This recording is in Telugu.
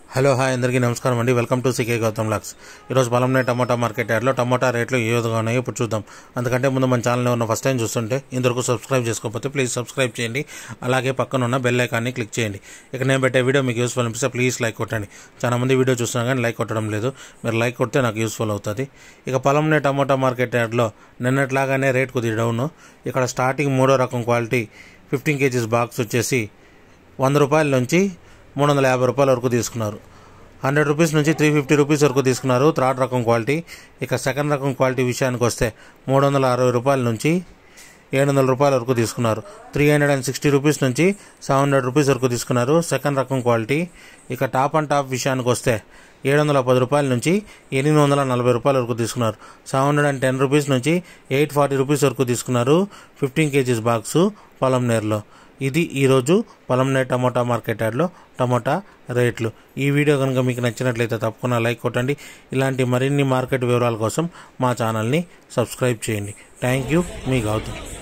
హలో హాయ్ అందరికీ నమస్కారం అండి వెల్కమ్ టు సికే గౌతమ్ లాక్స్ ఈరోజు పొలంనే టమాటా మార్కెట్ యార్డ్లో టమాటా రేట్లు ఏ విధంగా ఉన్నాయో ఇప్పుడు చూద్దాం అందుకంటే ముందు మన ఛానల్ ఉన్న ఫస్ట్ టైం చూస్తుంటే ఇంతవరకు సబ్స్క్రైబ్ చేసుకోకపోతే ప్లీజ్ సబ్స్క్రైబ్ చేయండి అలాగే పక్కన ఉన్న బెల్ ఐకాన్ని క్లిక్ చేయండి ఇక నేను పెట్టే వీడియో మీకు యూస్ఫుల్ అనిపిస్తే ప్లీజ్ లైక్ కొట్టండి చాలా మంది వీడియో చూస్తున్నా కానీ లైక్ కొట్టడం లేదు మీరు లైక్ కొడితే నాకు యూస్ఫుల్ అవుతుంది ఇక పొలంనే టమాటా మార్కెట్ యార్డ్లో నిన్నట్లాగానే రేట్ కొద్దిగా డౌన్ ఇక్కడ స్టార్టింగ్ మూడో రకం క్వాలిటీ ఫిఫ్టీన్ కేజీస్ బాక్స్ వచ్చేసి వంద రూపాయల నుంచి మూడు వందల యాభై రూపాయల వరకు తీసుకున్నారు హండ్రెడ్ రూపీస్ నుంచి త్రీ ఫిఫ్టీ రూపీస్ వరకు తీసుకున్నారు థర్డ్ రకం క్వాలిటీ ఇక సెకండ్ రకం క్వాలిటీ విషయానికి వస్తే మూడు వందల అరవై రూపాయల నుంచి ఏడు వందల రూపాయల వరకు తీసుకున్నారు three hundred and sixty rupees నుంచి సెవెన్ హండ్రెడ్ రూపీస్ వరకు తీసుకున్నారు సెకండ్ రకం క్వాలిటీ ఇక టాప్ అండ్ టాప్ విషయానికి వస్తే ఏడు వందల పది రూపాయల నుంచి ఎనిమిది వందల నలభై రూపాయల వరకు తీసుకున్నారు seven hundred and ten rupees నుంచి ఎయిట్ ఫార్టీ రూపీస్ వరకు తీసుకున్నారు ఫిఫ్టీన్ కేజీస్ బాక్సు పొలంనేరులో ఇది ఈరోజు పొలంనేర్ టమోటా మార్కెట్ యార్డ్లో టమోటా రేట్లు ఈ వీడియో కనుక మీకు నచ్చినట్లయితే తప్పకుండా లైక్ కొట్టండి ఇలాంటి మరిన్ని మార్కెట్ వివరాల కోసం మా ఛానల్ని సబ్స్క్రైబ్ చేయండి థ్యాంక్ యూ మీ గౌతమ్